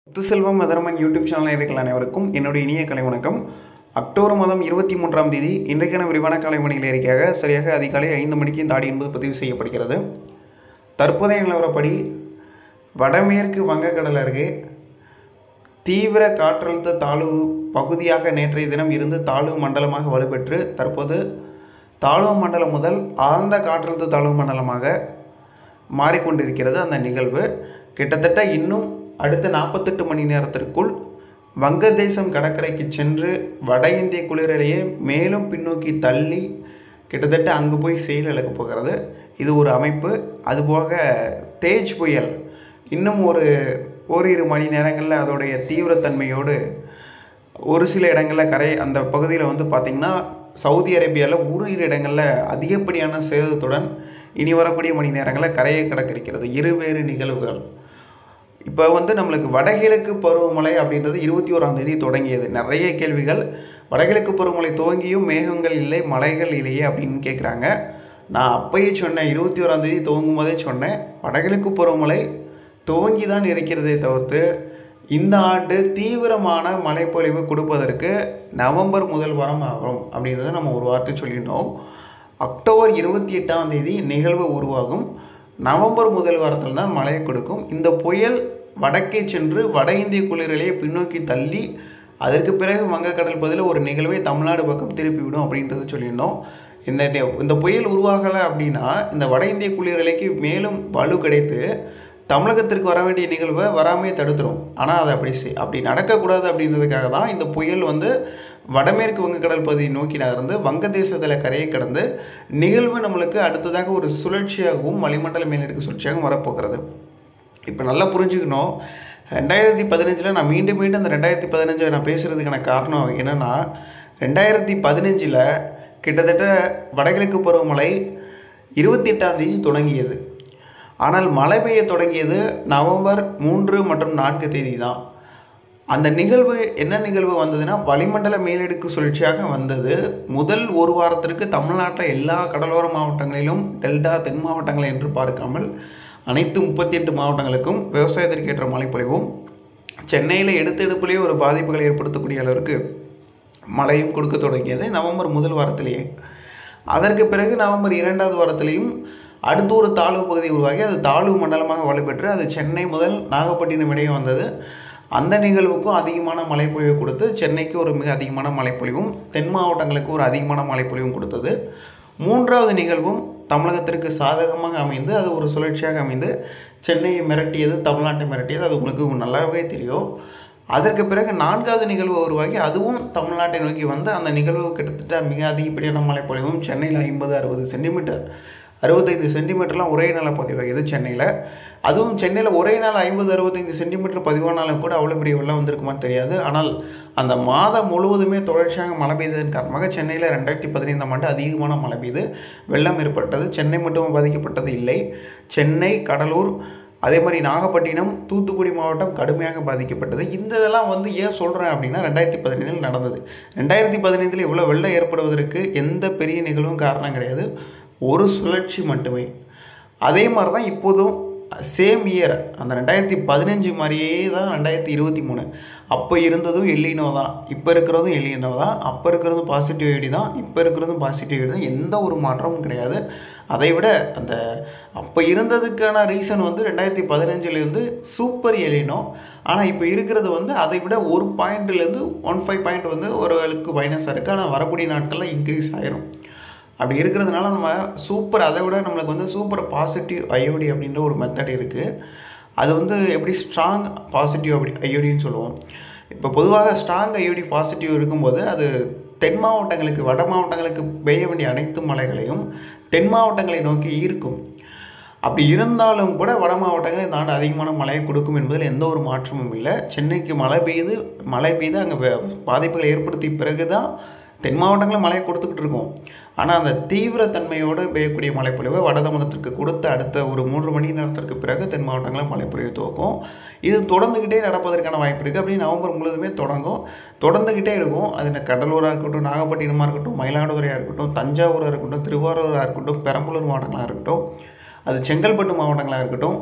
Muthuselvam மதரமன் YouTube channel நேயர்கள் அனைவருக்கும் என்னுடைய இனிய கலை வணக்கம் அக்டோபர் மாதம் இருபத்தி மூன்றாம் தேதி இன்றைக்கான விரிவான கலை மணிகள் அறிக்கையாக சரியாக அதிகாலை ஐந்து மணிக்கு இந்த ஆடி என்பது பதிவு செய்யப்படுகிறது தற்போதைய நிலவரப்படி வடமேற்கு வங்கக்கடல் அருகே தீவிர காற்றழுத்த தாழ்வு பகுதியாக நேற்றைய தினம் இருந்து தாழ்வு மண்டலமாக வலுப்பெற்று தற்போது தாழ்வு மண்டலம் முதல் ஆழ்ந்த காற்றழுத்த தாழ்வு மண்டலமாக மாறிக்கொண்டிருக்கிறது அந்த நிகழ்வு கிட்டத்தட்ட இன்னும் அடுத்த நாற்பத்தெட்டு மணி நேரத்திற்குள் வங்கதேசம் கடற்கரைக்கு சென்று வட இந்திய குளிரலையே மேலும் பின்னோக்கி தள்ளி கிட்டத்தட்ட அங்கு போய் செயல் இழக்கப் போகிறது இது ஒரு அமைப்பு அதுபோக தேஜ் புயல் இன்னும் ஒரு ஓரிரு மணி நேரங்களில் அதோடைய தீவிரத்தன்மையோடு ஒரு சில இடங்களில் கரை அந்த பகுதியில் வந்து பார்த்திங்கன்னா சவுதி அரேபியாவில் ஒரு இரு இடங்களில் அதிகப்படியான சேதத்துடன் இனி வரக்கூடிய மணி நேரங்களில் கரையை கடக்கிருக்கிறது இருவேறு நிகழ்வுகள் இப்போ வந்து நம்மளுக்கு வடகிழக்கு பருவமழை அப்படின்றது இருபத்தி ஓராம் தேதி தொடங்கியது நிறைய கேள்விகள் வடகிழக்கு பருவமழை துவங்கியும் மேகங்கள் இல்லை மலைகள் இல்லையே அப்படின்னு கேட்குறாங்க நான் அப்பயே சொன்னேன் இருபத்தி ஓராம் தேதி துவங்கும் போதே சொன்னேன் வடகிழக்கு பருவமழை துவங்கி தான் இருக்கிறதே தவிர்த்து இந்த ஆண்டு தீவிரமான மழைப்பொழிவு கொடுப்பதற்கு நவம்பர் முதல் வாரம் ஆகும் அப்படின்றத நம்ம ஒரு வார்த்தை சொல்லியிருந்தோம் அக்டோபர் இருபத்தி எட்டாம் தேதி நிகழ்வு உருவாகும் நவம்பர் முதல் வாரத்தில் தான் மழை கொடுக்கும் இந்த புயல் வடக்கே சென்று வட இந்திய குளிரலையை பின்னோக்கி தள்ளி அதற்கு பிறகு வங்கக்கடல் பகுதியில் ஒரு நிகழ்வை தமிழ்நாடு பக்கம் திருப்பிவிடும் அப்படின்றது சொல்லியிருந்தோம் இந்த டே- இந்த புயல் உருவாகலை அப்படின்னா இந்த வட இந்திய குளிரலைக்கு மேலும் வலு கிடைத்து தமிழகத்திற்கு வர வேண்டிய நிகழ்வை வராமையே தடுத்துரும் ஆனால் அது அப்படி செய் அப்படி நடக்கக்கூடாது அப்படின்றதுக்காக தான் இந்த புயல் வந்து வடமேற்கு வங்கக்கடல் பகுதியை நோக்கி நகர்ந்து வங்கதேசத்தில் கரையை கடந்து நிகழ்வு நம்மளுக்கு அடுத்ததாக ஒரு சுழற்சியாகவும் வளிமண்டல மேலடுக்கு சுழற்சியாகவும் வரப்போகிறது இப்போ நல்லா புரிஞ்சுக்கணும் ரெண்டாயிரத்தி பதினஞ்சில் நான் மீண்டும் மீண்டும் அந்த ரெண்டாயிரத்தி பதினஞ்சை நான் பேசுகிறதுக்கான காரணம் என்னென்னா ரெண்டாயிரத்தி பதினஞ்சில் கிட்டத்தட்ட வடகிழக்கு பருவமழை இருபத்தி எட்டாம் தேதி தொடங்கியது ஆனால் மழை பெய்ய தொடங்கியது நவம்பர் மூன்று மற்றும் நான்கு தேதி தான் அந்த நிகழ்வு என்ன நிகழ்வு வந்ததுன்னா வளிமண்டல மேலடுக்கு சுழற்சியாக வந்தது முதல் ஒரு வாரத்திற்கு தமிழ்நாட்டில் எல்லா கடலோர மாவட்டங்களிலும் டெல்டா தென் மாவட்டங்கள் என்று பார்க்காமல் அனைத்து முப்பத்தி எட்டு மாவட்டங்களுக்கும் விவசாயத்திற்கு ஏற்ற மழைப்பொழிவும் சென்னையில் எடுத்த எடுப்பிலேயே ஒரு பாதிப்புகளை ஏற்படுத்தக்கூடிய அளவிற்கு மழையும் கொடுக்க தொடங்கியது நவம்பர் முதல் வாரத்திலேயே அதற்கு பிறகு நவம்பர் இரண்டாவது வாரத்திலேயும் அடுத்து ஒரு தாழ்வு பகுதி உருவாகி அது தாழ்வு மண்டலமாக வலுப்பெற்று அது சென்னை முதல் நாகப்பட்டினம் இடையே வந்தது அந்த நிகழ்வுக்கும் அதிகமான மழைப்பொழிவு கொடுத்து சென்னைக்கு ஒரு மிக அதிகமான மழைப்பொழிவும் தென் மாவட்டங்களுக்கு ஒரு அதிகமான மழைப்பொழிவும் கொடுத்தது மூன்றாவது நிகழ்வும் தமிழகத்திற்கு சாதகமாக அமைந்து அது ஒரு சுழற்சியாக அமைந்து சென்னையை மிரட்டியது தமிழ்நாட்டை மிரட்டியது அது உங்களுக்கு நல்லாவே தெரியும் அதற்கு பிறகு நான்காவது நிகழ்வு உருவாகி அதுவும் தமிழ்நாட்டை நோக்கி வந்து அந்த நிகழ்வு கிட்டத்தட்ட மிக அதிகப்படியான மழைப்பொழிவும் சென்னையில் ஐம்பது அறுபது சென்டிமீட்டர் அறுபத்தைந்து சென்டிமீட்டர்லாம் ஒரே நாளில் பதிவாகியது சென்னையில் அதுவும் சென்னையில் ஒரே நாள் ஐம்பது அறுபத்தைந்து சென்டிமீட்டர் பதிவானாலும் கூட அவ்வளோ பெரிய வெள்ளம் வந்திருக்குமான்னு தெரியாது ஆனால் அந்த மாதம் முழுவதுமே தொடர்ச்சியாக மழை பெய்ததன் காரணமாக சென்னையில் ரெண்டாயிரத்தி பதினைந்தாம் ஆண்டு அதிகமான மழை பெய்து வெள்ளம் ஏற்பட்டது சென்னை மட்டும் பாதிக்கப்பட்டது இல்லை சென்னை கடலூர் அதே மாதிரி நாகப்பட்டினம் தூத்துக்குடி மாவட்டம் கடுமையாக பாதிக்கப்பட்டது இந்த இதெல்லாம் வந்து ஏன் சொல்கிறேன் அப்படின்னா ரெண்டாயிரத்தி பதினைந்தில் நடந்தது ரெண்டாயிரத்தி பதினைந்தில் இவ்வளோ வெள்ளம் ஏற்படுவதற்கு எந்த பெரிய நிகழ்வும் காரணம் கிடையாது ஒரு சுழற்சி மட்டுமே அதே மாதிரி தான் இப்போதும் சேம் இயர் அந்த ரெண்டாயிரத்தி பதினஞ்சு மாதிரியே தான் ரெண்டாயிரத்தி இருபத்தி மூணு அப்போ இருந்ததும் எல்லினோ தான் இப்போ இருக்கிறதும் எல்லினோ தான் அப்போ இருக்கிறதும் பாசிட்டிவ் ஐடி தான் இப்போ இருக்கிறதும் பாசிட்டிவ் ஐடி தான் எந்த ஒரு மாற்றமும் கிடையாது அதை விட அந்த அப்போ இருந்ததுக்கான ரீசன் வந்து ரெண்டாயிரத்தி பதினஞ்சுலேருந்து சூப்பர் எலினோ ஆனால் இப்போ இருக்கிறது வந்து அதை விட ஒரு பாயிண்ட்லேருந்து ஒன் ஃபைவ் பாயிண்ட் வந்து ஒரு அளவுக்கு மைனஸாக இருக்குது ஆனால் வரக்கூடிய நாட்களில் இன்க்ரீஸ் ஆயிரும் அப்படி இருக்கிறதுனால நம்ம சூப்பர் அதை விட நம்மளுக்கு வந்து சூப்பர் பாசிட்டிவ் ஐஓடி அப்படின்ற ஒரு மெத்தட் இருக்குது அது வந்து எப்படி ஸ்ட்ராங் பாசிட்டிவ் அப்படி ஐஓடின்னு சொல்லுவோம் இப்போ பொதுவாக ஸ்ட்ராங் ஐஓடி பாசிட்டிவ் இருக்கும்போது அது தென் மாவட்டங்களுக்கு வட மாவட்டங்களுக்கு பெய்ய வேண்டிய அனைத்து மலைகளையும் தென் மாவட்டங்களை நோக்கி ஈர்க்கும் அப்படி இருந்தாலும் கூட வட மாவட்டங்கள் இந்த ஆண்டு அதிகமான மழையை கொடுக்கும் என்பதில் எந்த ஒரு மாற்றமும் இல்லை சென்னைக்கு மழை பெய்யுது மழை பெய்து அங்கே பாதிப்புகளை ஏற்படுத்திய பிறகு தான் தென் மாவட்டங்களில் மழையை கொடுத்துக்கிட்டு இருக்கோம் ஆனால் அந்த தீவிரத்தன்மையோடு பெய்யக்கூடிய மழைப்பொழிவை வட தமிழகத்திற்கு கொடுத்த அடுத்த ஒரு மூன்று மணி நேரத்திற்கு பிறகு தென் மாவட்டங்களில் மழைப்பொழிவு துவக்கும் இது தொடர்ந்துக்கிட்டே நடப்பதற்கான வாய்ப்பு இருக்குது அப்படி நவம்பர் முழுவதுமே தொடங்கும் தொடர்ந்துக்கிட்டே இருக்கும் அது இந்த கடலூராக இருக்கட்டும் நாகப்பட்டினமாக இருக்கட்டும் மயிலாடுதுறையாக இருக்கட்டும் தஞ்சாவூராக இருக்கட்டும் திருவாரூராக இருக்கட்டும் பெரம்பலூர் மாவட்டங்களாக இருக்கட்டும் அது செங்கல்பட்டு மாவட்டங்களாக இருக்கட்டும்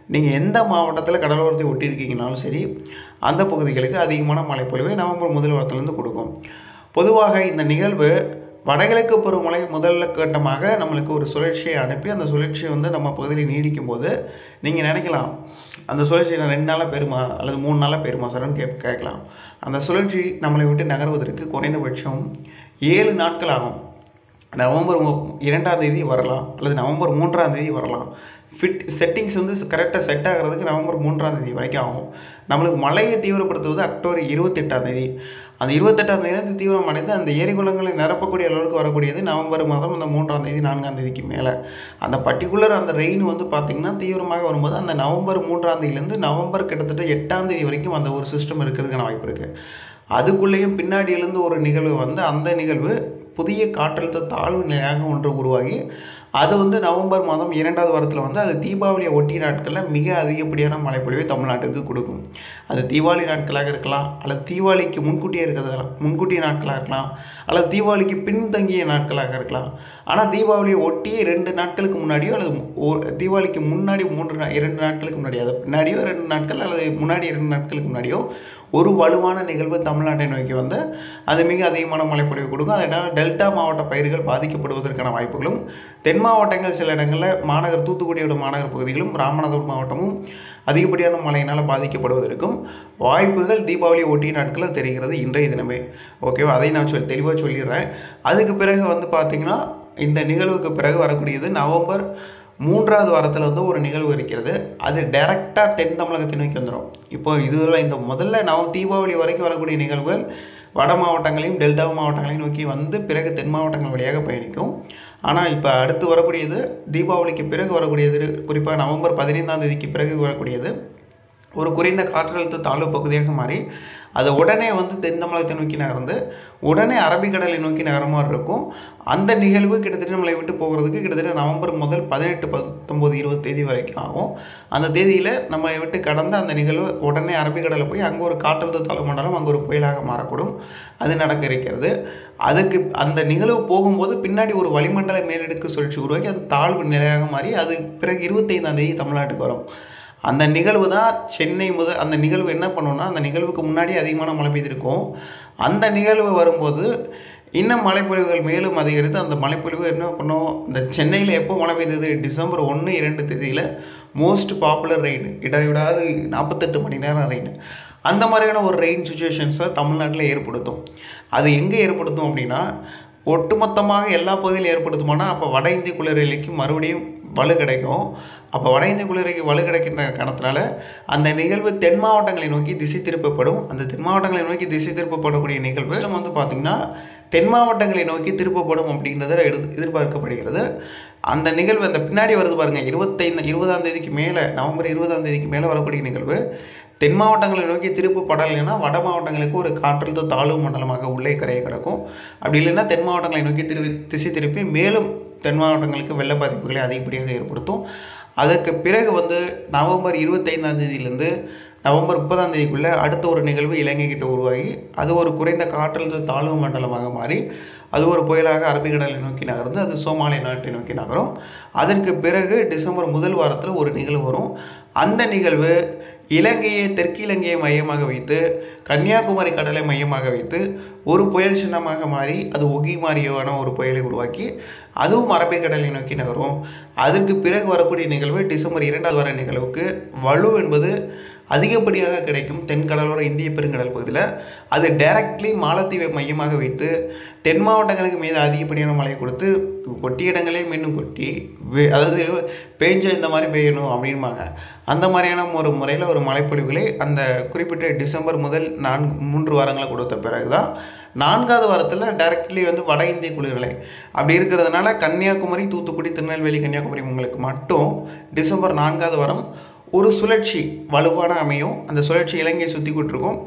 நீங்கள் எந்த மாவட்டத்தில் கடலோரத்தை ஒட்டியிருக்கீங்கனாலும் சரி அந்த பகுதிகளுக்கு அதிகமான மழைப்பொழிவை நவம்பர் முதல் வாரத்திலேருந்து கொடுக்கும் பொதுவாக இந்த நிகழ்வு வடகிழக்கு பருவமழை முதல்ல கட்டமாக நம்மளுக்கு ஒரு சுழற்சியை அனுப்பி அந்த சுழற்சி வந்து நம்ம பகுதியில் நீடிக்கும் போது நீங்கள் நினைக்கலாம் அந்த சுழற்சி நான் ரெண்டு நாளாக பெருமா அல்லது மூணு நாளாக பெருமா சார்னு கே கேட்கலாம் அந்த சுழற்சி நம்மளை விட்டு நகர்வதற்கு குறைந்தபட்சம் ஏழு நாட்கள் ஆகும் நவம்பர் மு- இரண்டாம் தேதி வரலாம் அல்லது நவம்பர் மூன்றாம் தேதி வரலாம் ஃபிட் செட்டிங்ஸ் வந்து கரெக்டாக செட் ஆகிறதுக்கு நவம்பர் மூன்றாம் தேதி வரைக்கும் ஆகும் நம்மளுக்கு மழையை தீவிரப்படுத்துவது அக்டோபர் இருபத்தெட்டாம் தேதி அந்த இருபத்தெட்டாம் தேதி வந்து தீவிரமடைந்து அந்த ஏரி குளங்களை நிரப்பக்கூடிய அளவுக்கு வரக்கூடியது நவம்பர் மாதம் அந்த மூன்றாம் தேதி நான்காம் தேதிக்கு மேலே அந்த பர்டிகுலர் அந்த ரெயின் வந்து பார்த்திங்கன்னா தீவிரமாக வரும்போது அந்த நவம்பர் மூன்றாம் தேதியிலேருந்து நவம்பர் கிட்டத்தட்ட எட்டாம் தேதி வரைக்கும் அந்த ஒரு சிஸ்டம் இருக்கிறதுக்கான வாய்ப்பு இருக்குது அதுக்குள்ளேயும் பின்னாடி எழுந்து ஒரு நிகழ்வு வந்து அந்த நிகழ்வு புதிய காற்றழுத்த தாழ்வு நிலையாக ஒன்று உருவாகி அது வந்து நவம்பர் மாதம் இரண்டாவது வாரத்தில் வந்து அது தீபாவளியை ஒட்டிய நாட்களில் மிக அதிகப்படியான மழைப்பொழிவை தமிழ்நாட்டுக்கு கொடுக்கும் அது தீபாவளி நாட்களாக இருக்கலாம் அல்லது தீபாவளிக்கு முன்கூட்டியே இருக்கிறது முன்கூட்டிய நாட்களாக இருக்கலாம் அல்லது தீபாவளிக்கு பின்தங்கிய நாட்களாக இருக்கலாம் ஆனால் தீபாவளியை ஒட்டியே ரெண்டு நாட்களுக்கு முன்னாடியோ அல்லது ஒரு தீபாவளிக்கு முன்னாடி மூன்று நா- இரண்டு நாட்களுக்கு முன்னாடியோ அது பின்னாடியோ ரெண்டு நாட்கள் அல்லது முன்னாடி இரண்டு நாட்களுக்கு முன்னாடியோ ஒரு வலுவான நிகழ்வு தமிழ்நாட்டை நோக்கி வந்து அது மிக அதிகமான மழைப்பொழிவு கொடுக்கும் அதனால் டெல்டா மாவட்ட பயிர்கள் பாதிக்கப்படுவதற்கான வாய்ப்புகளும் தென் மாவட்டங்கள் சில இடங்களில் மாநகர் தூத்துக்குடியோட மாநகர் பகுதிகளும் ராமநாதபுரம் மாவட்டமும் அதிகப்படியான மழையினால் பாதிக்கப்படுவதற்கும் வாய்ப்புகள் தீபாவளி ஒட்டிய நாட்களில் தெரிகிறது இன்றைய தினமே ஓகேவா அதை நான் சொல் தெளிவாக சொல்லிடுறேன் அதுக்கு பிறகு வந்து பார்த்திங்கன்னா இந்த நிகழ்வுக்கு பிறகு வரக்கூடியது நவம்பர் மூன்றாவது வாரத்தில் வந்து ஒரு நிகழ்வு இருக்கிறது அது டைரெக்டாக தென் தமிழகத்தை நோக்கி வந்துடும் இப்போ இதில் இந்த முதல்ல நவ தீபாவளி வரைக்கும் வரக்கூடிய நிகழ்வுகள் வட மாவட்டங்களையும் டெல்டா மாவட்டங்களையும் நோக்கி வந்து பிறகு தென் மாவட்டங்கள் வழியாக பயணிக்கும் ஆனால் இப்போ அடுத்து வரக்கூடியது தீபாவளிக்கு பிறகு வரக்கூடியது குறிப்பாக நவம்பர் பதினைந்தாம் தேதிக்கு பிறகு வரக்கூடியது ஒரு குறைந்த காற்றழுத்த தாழ்வு பகுதியாக மாறி அது உடனே வந்து தென் தமிழகத்தை நோக்கி நகர்ந்து உடனே அரபிக்கடலை நோக்கி நகர மாதிரி இருக்கும் அந்த நிகழ்வு கிட்டத்தட்ட நம்மளை விட்டு போகிறதுக்கு கிட்டத்தட்ட நவம்பர் முதல் பதினெட்டு பத்தொம்போது இருபது தேதி வரைக்கும் ஆகும் அந்த தேதியில் நம்மளை விட்டு கடந்த அந்த நிகழ்வு உடனே அரபிக்கடலில் போய் அங்கே ஒரு காற்றழுத்த தாழ்வு மண்டலம் அங்கே ஒரு புயலாக மாறக்கூடும் அது நடக்க இருக்கிறது அதுக்கு அந்த நிகழ்வு போகும்போது பின்னாடி ஒரு வளிமண்டல மேலடுக்கு சுழற்சி உருவாக்கி அது தாழ்வு நிலையாக மாறி அது பிறகு இருபத்தைந்தாம் தேதி தமிழ்நாட்டுக்கு வரும் அந்த நிகழ்வு தான் சென்னை முதல் அந்த நிகழ்வு என்ன பண்ணுன்னா அந்த நிகழ்வுக்கு முன்னாடி அதிகமான மழை பெய்திருக்கும் அந்த நிகழ்வு வரும்போது இன்னும் மழைப்பொழிவுகள் மேலும் அதிகரித்து அந்த மழைப்பொழிவு என்ன பண்ணும் இந்த சென்னையில் எப்போ மழை பெய்தது டிசம்பர் ஒன்று இரண்டு தேதியில் மோஸ்ட் பாப்புலர் ரெயின் இடைவிடாது நாற்பத்தெட்டு மணி நேரம் ரெயின் அந்த மாதிரியான ஒரு ரெயின் சுச்சுவேஷன்ஸை தமிழ்நாட்டில் ஏற்படுத்தும் அது எங்கே ஏற்படுத்தும் அப்படின்னா ஒட்டுமொத்தமாக எல்லா பகுதியிலும் ஏற்படுத்துமானா அப்போ வட இந்திய குளிரலைக்கு மறுபடியும் வலு கிடைக்கும் அப்போ வட இந்திய குளிரைக்கு வலு கிடைக்கின்ற காரணத்தினால அந்த நிகழ்வு தென் மாவட்டங்களை நோக்கி திசை திருப்பப்படும் அந்த தென் மாவட்டங்களை நோக்கி திசை திருப்பப்படக்கூடிய நிகழ்வு நம்ம வந்து பார்த்திங்கன்னா தென் மாவட்டங்களை நோக்கி திருப்பப்படும் அப்படின்றத எதிர் எதிர்பார்க்கப்படுகிறது அந்த நிகழ்வு அந்த பின்னாடி வருது பாருங்கள் இருபத்தைந்து இருபதாம் தேதிக்கு மேலே நவம்பர் இருபதாம் தேதிக்கு மேலே வரக்கூடிய நிகழ்வு தென் மாவட்டங்களை நோக்கி திருப்பப்படலைன்னா வட மாவட்டங்களுக்கு ஒரு காற்றழுத்த தாழ்வு மண்டலமாக உள்ளே கரையை கிடக்கும் அப்படி இல்லைன்னா தென் மாவட்டங்களை நோக்கி திரு திசை திருப்பி மேலும் தென் மாவட்டங்களுக்கு வெள்ள பாதிப்புகளை அதிகப்படியாக ஏற்படுத்தும் அதற்கு பிறகு வந்து நவம்பர் இருபத்தைந்தாம் தேதியிலேருந்து நவம்பர் முப்பதாம் தேதிக்குள்ளே அடுத்த ஒரு நிகழ்வு இலங்கை கிட்ட உருவாகி அது ஒரு குறைந்த காற்றழுத்த தாழ்வு மண்டலமாக மாறி அது ஒரு புயலாக அரபிக்கடலை நோக்கி நகர்ந்து அது சோமாலிய நாட்டை நோக்கி நகரும் அதற்கு பிறகு டிசம்பர் முதல் வாரத்தில் ஒரு நிகழ்வு வரும் அந்த நிகழ்வு இலங்கையை தெற்கு இலங்கையை மையமாக வைத்து கன்னியாகுமரி கடலை மையமாக வைத்து ஒரு புயல் சின்னமாக மாறி அது ஒகி மாறியான ஒரு புயலை உருவாக்கி அதுவும் அரபிக்கடலை நோக்கி நகரும் அதற்கு பிறகு வரக்கூடிய நிகழ்வு டிசம்பர் இரண்டாவது வர நிகழ்வுக்கு வலு என்பது அதிகப்படியாக கிடைக்கும் தென்கடலோர இந்திய பெருங்கடல் பகுதியில் அது டைரக்ட்லி மாலத்தீவை மையமாக வைத்து தென் மாவட்டங்களுக்கு மீது அதிகப்படியான மழையை கொடுத்து கொட்டிய இடங்களே மீண்டும் கொட்டி வே- அதாவது பேஞ்ச இந்த மாதிரி பெய்யணும் அப்படின்பாங்க அந்த மாதிரியான ஒரு முறையில் ஒரு மழைப்பொழிவுகளை அந்த குறிப்பிட்ட டிசம்பர் முதல் நான்கு மூன்று வாரங்களை கொடுத்த பிறகு தான் நான்காவது வாரத்தில் டைரக்ட்லி வந்து வட இந்திய குளிர்களை அப்படி இருக்கிறதுனால கன்னியாகுமரி தூத்துக்குடி திருநெல்வேலி கன்னியாகுமரி உங்களுக்கு மட்டும் டிசம்பர் நான்காவது வாரம் ஒரு சுழற்சி வலுவான அமையும் அந்த சுழற்சி இலங்கையை சுற்றி கொண்டிருக்கும்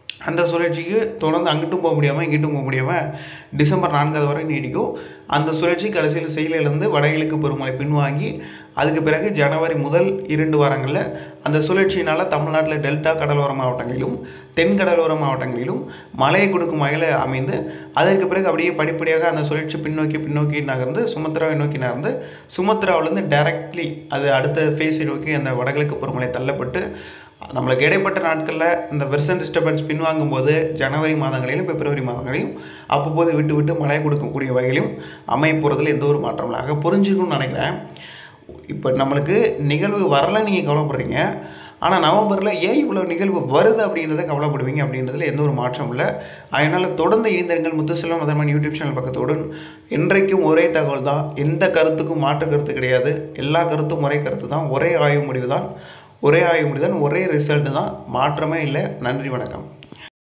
அந்த சுழற்சிக்கு தொடர்ந்து அங்கிட்டும் போக முடியாமல் இங்கிட்டும் போக முடியாமல் டிசம்பர் நான்காவது வரை நீடிக்கும் அந்த சுழற்சி கடைசியில் செயலிலிருந்து வடகிழக்கு பருவமழை பின்வாங்கி அதுக்கு பிறகு ஜனவரி முதல் இரண்டு வாரங்களில் அந்த சுழற்சியினால் தமிழ்நாட்டில் டெல்டா கடலோர மாவட்டங்களிலும் தென் கடலோர மாவட்டங்களிலும் மழையை கொடுக்கும் வகையில் அமைந்து அதற்கு பிறகு அப்படியே படிப்படியாக அந்த சுழற்சி பின்னோக்கி பின்னோக்கி நகர்ந்து சுமத்ராவை நோக்கி நகர்ந்து சுமத்ராவிலேருந்து டைரக்ட்லி அது அடுத்த ஃபேஸை நோக்கி அந்த வடகிழக்கு பருவமழை தள்ளப்பட்டு நம்மளுக்கு இடைப்பட்ட நாட்களில் இந்த வெர்சன் டிஸ்டர்பன்ஸ் பின்வாங்கும் போது ஜனவரி மாதங்களிலும் பிப்ரவரி மாதங்களிலும் அவ்வப்போது விட்டு விட்டு மழை கொடுக்கக்கூடிய வகையிலும் அமைய போகிறதுல எந்த ஒரு மாற்றம் இல்லை ஆக புரிஞ்சுக்கணும்னு நினைக்கிறேன் இப்போ நம்மளுக்கு நிகழ்வு வரல நீங்கள் கவலைப்படுறீங்க ஆனால் நவம்பரில் ஏன் இவ்வளோ நிகழ்வு வருது அப்படின்றத கவலைப்படுவீங்க அப்படின்றதுல எந்த ஒரு மாற்றம் இல்லை அதனால் தொடர்ந்து இணைந்திருங்கள் முத்துசெல்வம் அதர்மன் யூடியூப் சேனல் பக்கத்துடன் என்றைக்கும் ஒரே தகவல் தான் எந்த கருத்துக்கும் மாற்று கருத்து கிடையாது எல்லா கருத்தும் ஒரே கருத்து தான் ஒரே ஆய்வு முடிவு தான் ஒரே ஆய்வு முடிவு தான் ஒரே ரிசல்ட்டு தான் மாற்றமே இல்லை நன்றி வணக்கம்